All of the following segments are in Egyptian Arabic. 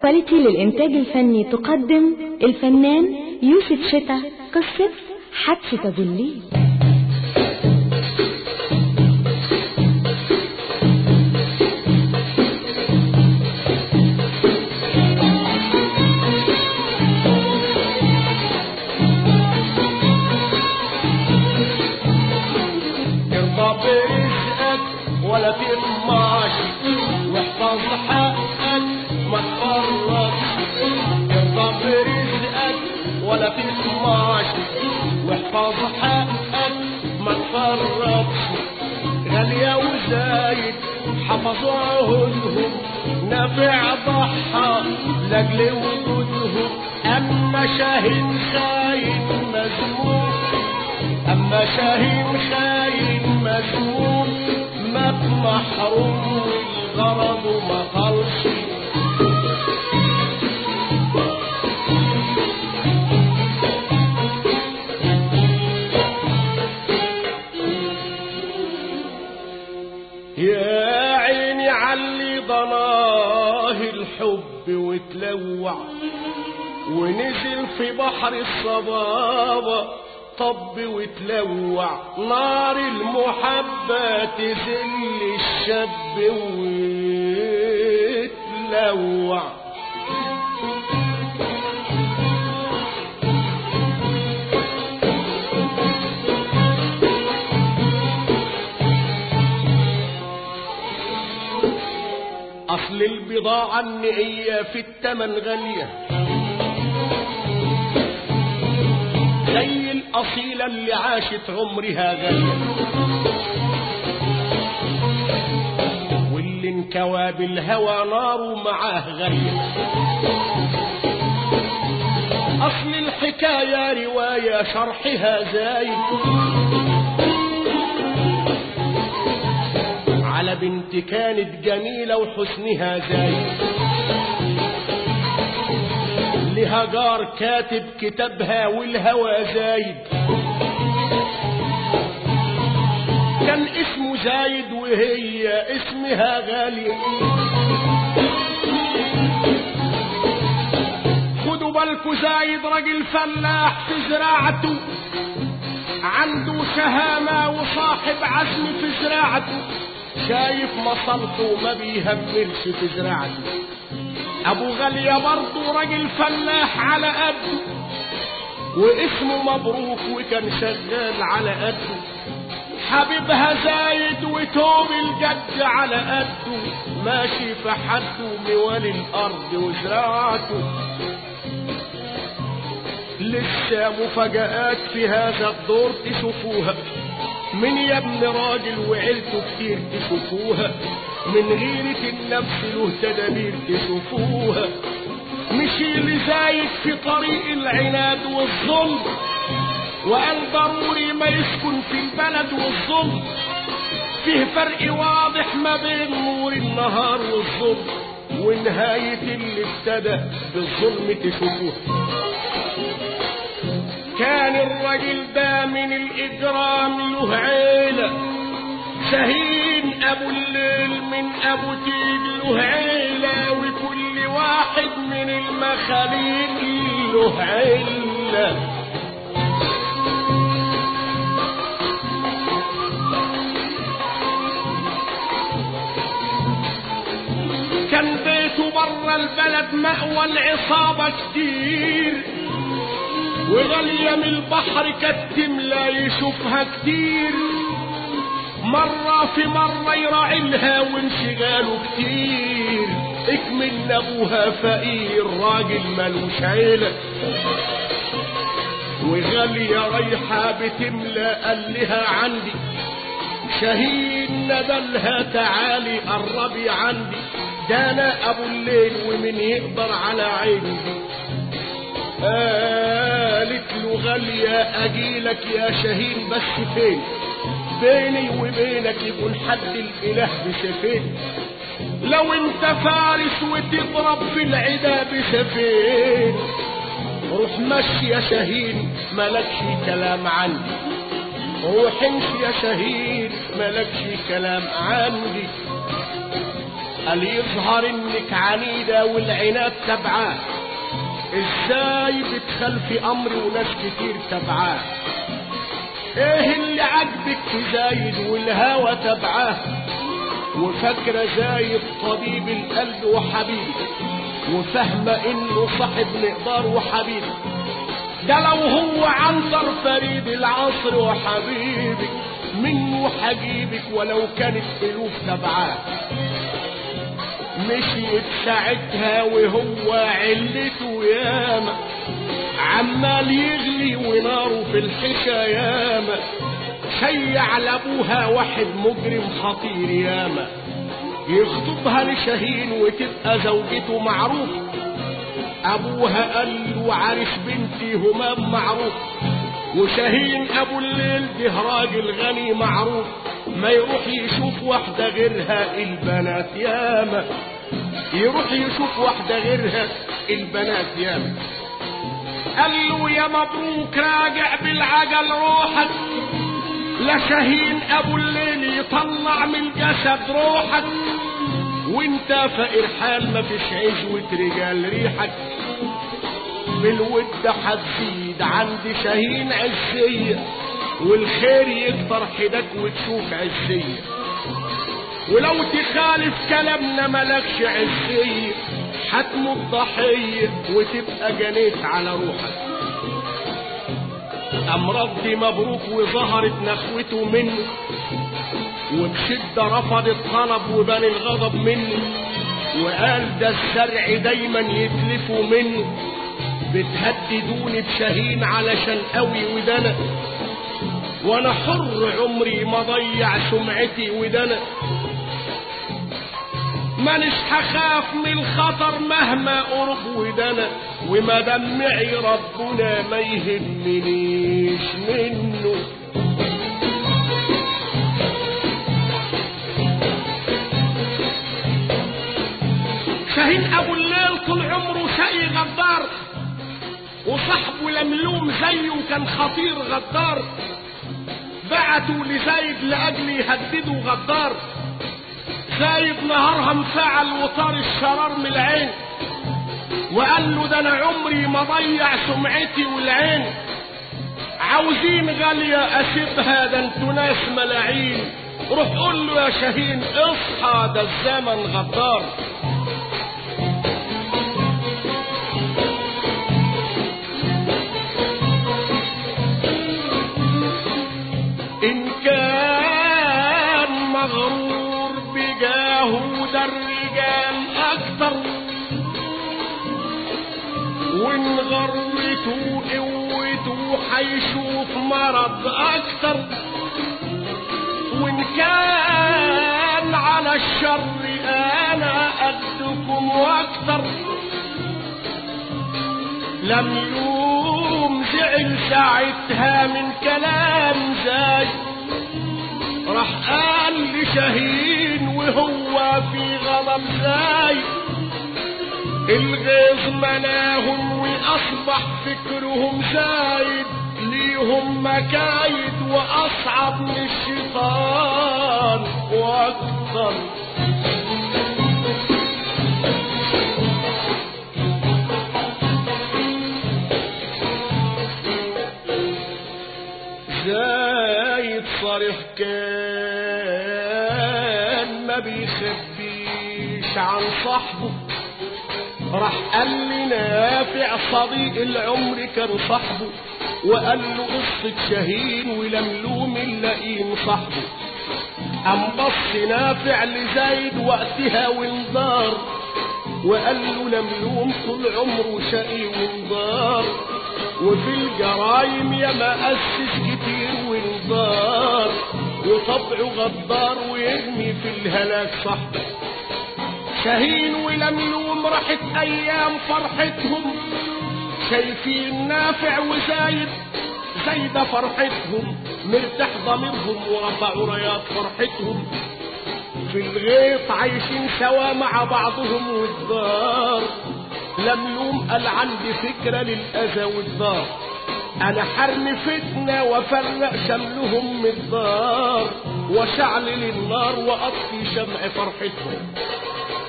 كواليتي للإنتاج الفني تقدم الفنان يوسف شتا قصة حتشة أبو الليل ارضى برزقك ولا تطمعش واحفظ حقك ما تفرطش ارضى برزقك ولا تطمعش واحفظ حقك ما تفرطش غالية وزايد حفظوا عهودهم نافع ضحى لاجل وجودهم اما شاهد خاين مذموم اما شاهين خاين مسموم مات محروم والغرض ما طلش يا عيني علي ضناه الحب وتلوع ونزل في بحر الصبابة طب وتلوع نار المحبة تذل الشاب وتلوع أصل البضاعة النقية في التمن غالية زي الأصيلة اللي عاشت عمرها غالية واللي انكوى بالهوى ناره معاه غالية أصل الحكاية رواية شرحها زايد على بنت كانت جميلة وحسنها زايد لها جار كاتب كتابها والهوى زايد كان اسمه زايد وهي اسمها غالية خدوا بالكوا زايد راجل فلاح في زراعته عنده شهامة وصاحب عزم في زراعته شايف مصلحه ما بيهملش في زراعته ابو غالية برضه راجل فلاح على قده واسمه مبروك وكان شغال على قده حبيبها زايد وتوب الجد على قده ماشي في حده موالي الارض وزراعته لسه مفاجآت في هذا الدور تشوفوها من يا ابن راجل وعيلته كتير تشوفوها من غيرة النفس له تدابير تشوفوها مشي لزايد في طريق العناد والظلم وقال ضروري ما يسكن في البلد والظلم فيه فرق واضح ما بين نور النهار والظلم ونهاية اللي ابتدى بالظلم تشوفوها كان الرجل ده من الإجرام له عيلة شهين أبو الليل من أبو تيج له عيلة وكل واحد من المخاليق له عيلة كان بيته بره البلد مأوى العصابة كتير وغالية من البحر كانت تملى يشوفها كتير مرة في مرة يراعي لها وانشغاله كتير اكمل ابوها فقير راجل ملوش عيلة وغالية رايحة بتملى قال لها عندي شهين ندلها تعالي قربي عندي ده انا ابو الليل ومن يقدر على عيني قالت له غالية أجيلك يا شهين بس فين بيني وبينك يكون حد الإله بسفين لو انت فارس وتضرب في العدا بسفين روح مشي يا شهين ملكش كلام عندي روح امشي يا شهيد ملكش كلام عندي قال يظهر انك عنيدة والعناد تبعاه ازاي بتخلفي امري وناس كتير تبعاه ايه اللي عجبك في زايد والهوى تبعاه وفاكرة زايد طبيب القلب وحبيب وفاهمة انه صاحب مقدار وحبيب ده لو هو عنتر فريد العصر وحبيبك منه حجيبك ولو كانت الوف تبعاه مشيت ساعتها وهو علته ياما عمال يغلي وناره في الحشا ياما شيع لابوها واحد مجرم خطير ياما يخطبها لشاهين وتبقى زوجته معروف ابوها قال له عارف بنتي همام معروف وشاهين ابو الليل ده راجل غني معروف ما يروح يشوف واحدة غيرها البنات ياما يروح يشوف واحدة غيرها البنات ياما قال له يا مبروك راجع بالعجل روحك لا شاهين ابو الليل يطلع من الجسد روحك وانت فقير حال ما فيش عزوة رجال ريحك بالود هتزيد عند شاهين عزية والخير يكتر حدك وتشوف عزية ولو تخالف كلامنا ملكش عزية هتموت ضحية وتبقى جنيت على روحك أمراض دي مبروك وظهرت نخوته منه وبشدة رفض الطلب وبان الغضب منه وقال ده الزرع دايما يتلفوا منه بتهددوني بشاهين علشان قوي ودنا وانا حر عمري ما ضيع سمعتي ودنا مانيش هخاف من الخطر مهما قرب ودنا وما دمعي ربنا ما يهمنيش منه شاهين ابو الليل طول عمره شقي غدار وصاحبه لملوم زيه كان خطير غدار بعتوا لزايد لاجل يهددوا غدار زايد نهارها انفعل وطار الشرار من العين وقال له ده انا عمري ما ضيع سمعتي والعين عاوزين غالية اسيبها ده انتوا ناس ملاعين روح قول له يا شاهين اصحى ده الزمن غدار إن كان مغرور بجاهه ده الرجال أكتر وإن غرته قوته حيشوف مرض أكتر وإن كان على الشر أنا قدكم وأكتر لم يوم زعل ساعتها من كلام زاي راح قال لشاهين وهو في غضب زاي الغيظ مناهم واصبح فكرهم زايد ليهم مكايد واصعب من الشيطان واكثر زايد صريح كان ما بيخبيش عن صاحبه راح قال لي نافع صديق العمر كان صاحبه وقال له قصة شاهين ولملوم اللئيم صاحبه قام بص نافع لزايد وقتها وانذار وقال له لملوم طول عمره شقي وانذار وفي الجرايم يا ما أسس كتير وانذار وطبعه غدار ويرمي في الهلاك صاحبه شاهين ولملوم راحت ايام فرحتهم شايفين نافع وزايد زايدة فرحتهم مرتاح ضميرهم ورفعوا رايات فرحتهم في الغيط عايشين سوا مع بعضهم والدار لملوم قال عندي فكرة للأذى والدار أنا حرم فتنة وفرق شملهم من الدار وشعل للنار وأطفي شمع فرحتهم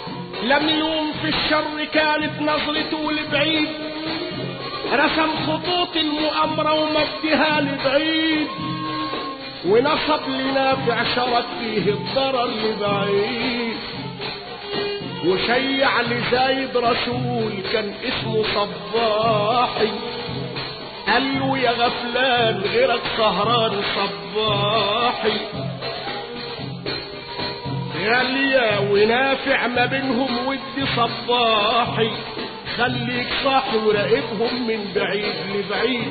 لم يوم في الشر كانت نظرته لبعيد رسم خطوط المؤامرة ومجدها لبعيد ونصب لنافع شرط فيه الضرر لبعيد وشيع لزايد رسول كان اسمه صباحي قال له يا غفلان غيرك سهران صباحي غالية ونافع ما بينهم ودي صباحي خليك صاحي وراقبهم من بعيد لبعيد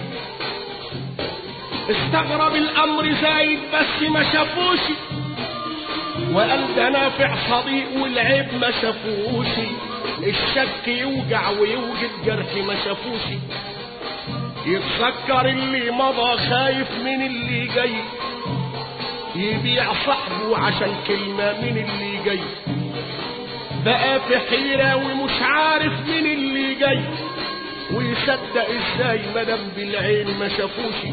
استغرب الامر زايد بس ما شافوش وقال ده نافع صديق والعيب ما شافوش الشك يوجع ويوجد جرح ما شافوش يتذكر اللي مضى خايف من اللي جاي يبيع صاحبه عشان كلمة من اللي جاي بقى في حيرة ومش عارف من اللي جاي ويصدق ازاي مدام بالعين ما شافوش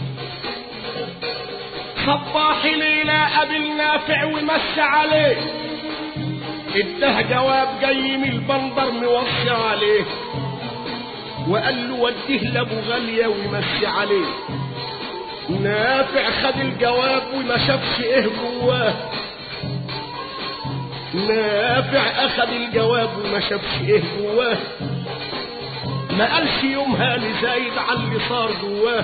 صباح ليلة قابل نافع ومس عليه اداه جواب جاي من البندر موصي عليه وقال له وديه لابو غالية ويمسي عليه نافع خد الجواب وما شافش ايه جواه نافع اخد الجواب وما شافش ايه جواه ما قالش يومها لزايد على اللي صار جواه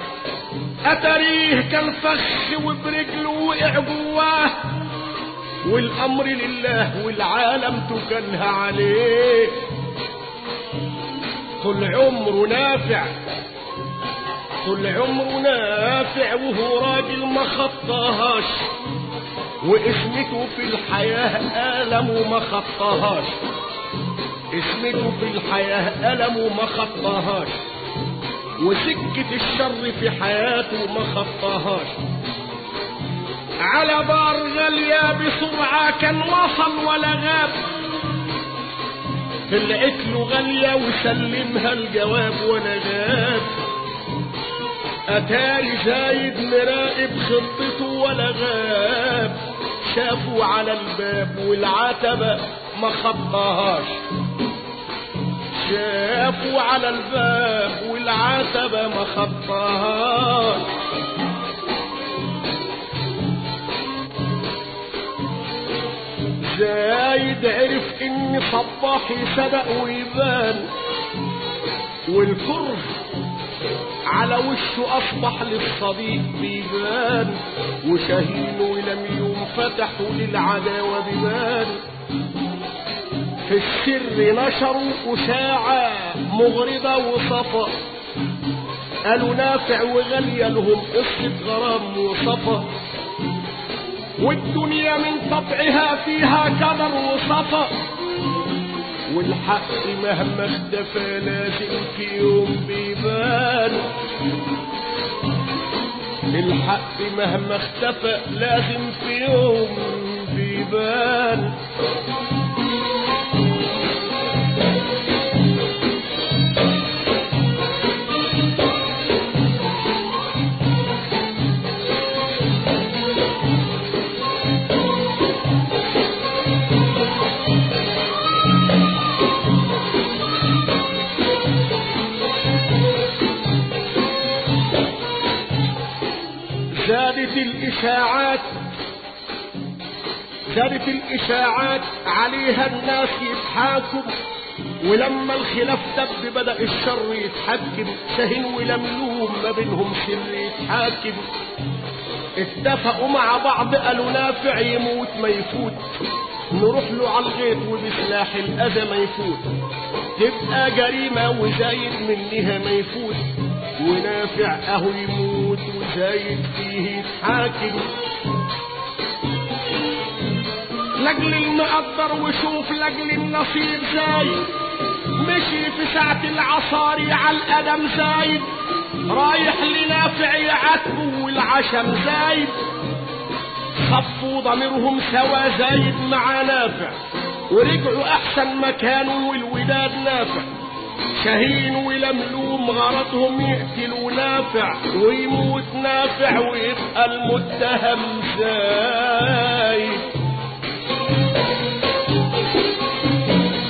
اتريه كان فخ وبرجله وقع جواه والامر لله والعالم تكنها عليه طول عمره نافع طول عمره نافع وهو راجل ما خطاهاش واسمته في الحياة ألم وما خطاهاش اسمته في الحياة ألم وما خطاهاش وسكة الشر في حياته ما خطاهاش على بار غالية بسرعة كان وصل ولا غاب طلعت له غالية وسلمها الجواب ولا غاب أتاري زايد مراقب خطته ولا غاب شافوا على الباب والعتبة ما خطاهاش شافوا على الباب والعتبة ما خطاهاش زايد عرف ان صباحي صدق ويبان والكره على وشه اصبح للصديق بيبان وشاهين ولم يوم فتحوا للعداوة بيبان في السر نشروا أشاعة مغرضة وصفا قالوا نافع وغالية لهم قصة غرام وصفا والدنيا من طبعها فيها كدر وصفا والحق مهما اختفى لازم في يوم بيبان الحق مهما اختفى لازم في يوم بيبان زادت الإشاعات زادت الإشاعات عليها الناس يضحكوا ولما الخلاف دب بدأ الشر يتحكم شاهين ولملوم ما بينهم سر يتحاكم اتفقوا مع بعض قالوا نافع يموت ما يفوت نروح له على الغيط وبسلاح الأذى ما يفوت تبقى جريمة وزايد منها ما يفوت ونافع اهو يموت وزايد فيه يتحاكم لاجل المقدر وشوف لاجل النصيب زايد مشي في ساعة العصاري على القدم زايد رايح لنافع يعاتبه والعشم زايد خفوا ضميرهم سوا زايد مع نافع ورجعوا احسن مكانه والوداد نافع شاهين ولملوم غرضهم يقتلوا نافع ويموت نافع ويبقى المتهم زايد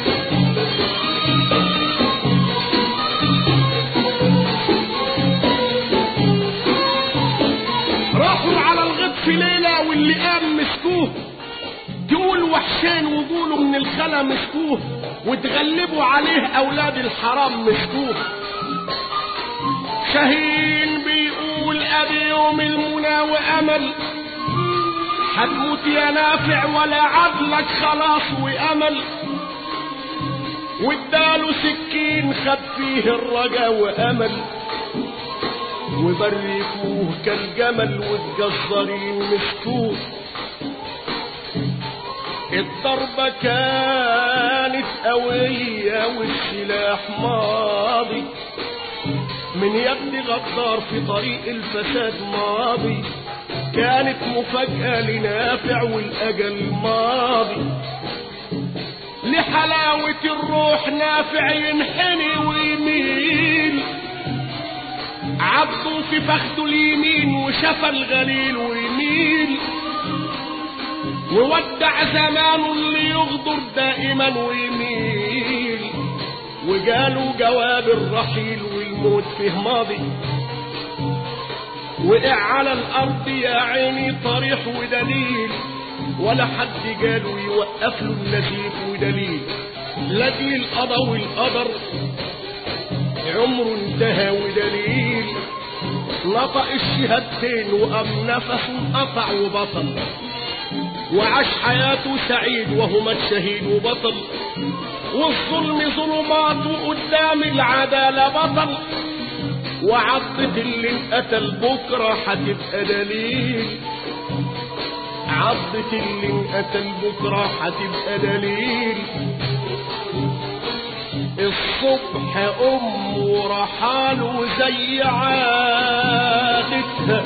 الخلا مسكوه وتغلبوا عليه اولاد الحرام مسكوه شاهين بيقول ابي يوم المنى وامل هتموت يا نافع ولا عدلك خلاص وامل واداله سكين خد فيه الرجا وامل وبركوه كالجمل والجزارين مسكوه الضربة كانت قوية والسلاح ماضي من يد غدار في طريق الفساد ماضي كانت مفاجأة لنافع والأجل ماضي لحلاوة الروح نافع ينحني ويميل عضه في فخده اليمين وشفى الغليل ويميل وودع زمانه اللي يغدر دائما ويميل وجاله جواب الرحيل والموت فيه ماضي وقع على الارض يا عيني طريح ودليل ولا حد جاله يوقف له النزيف ودليل لاجل القضا والقدر عمره انتهى ودليل نطق الشهادتين وقام نفسه انقطع وبطل وعاش حياته سعيد وهو مات شهيد وبطل والظلم ظلماته قدام العدالة بطل وعضة اللي انقتل بكرة هتبقى دليل عضة اللي انقتل بكرة هتبقى دليل الصبح أمه رحاله زي عادتها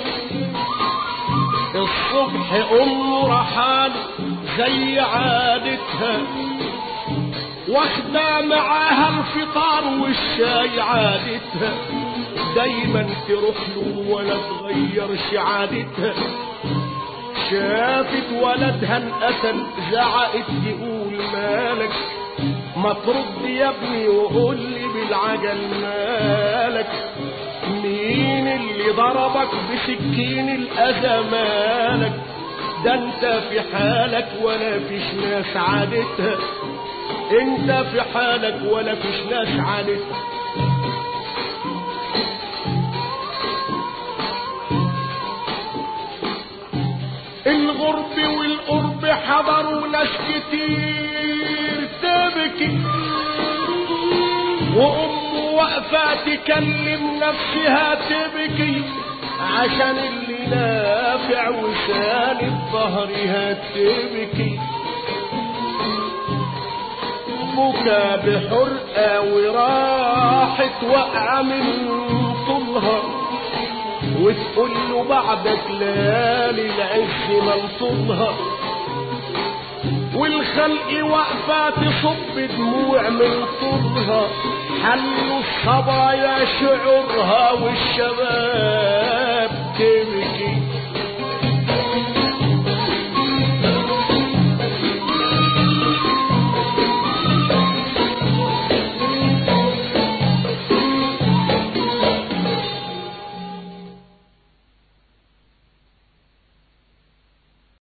الصبح أمه رحاله زي عادتها واخدة معاها الفطار والشاي عادتها دايما تروح له ولا تغيرش عادتها شافت ولدها انقتل زعقت تقول مالك ما ترد يا ابني وقول لي بالعجل مالك مين اللي ضربك بسكين الاذى مالك ده انت في حالك ولا فيش ناس عادتها انت في حالك ولا فيش ناس عادتها الغرب والقرب حضروا ناس كتير تبكي وأمه واقفة تكلم نفسها تبكي عشان اللي نافع وساند ظهرها تبكي بكى بحرقة وراحت واقعة من طولها وتقول له بعدك ليالي العز منصوبها والخلق واقفة تصب دموع من طولها حلوا الصبايا شعورها والشباب تبكي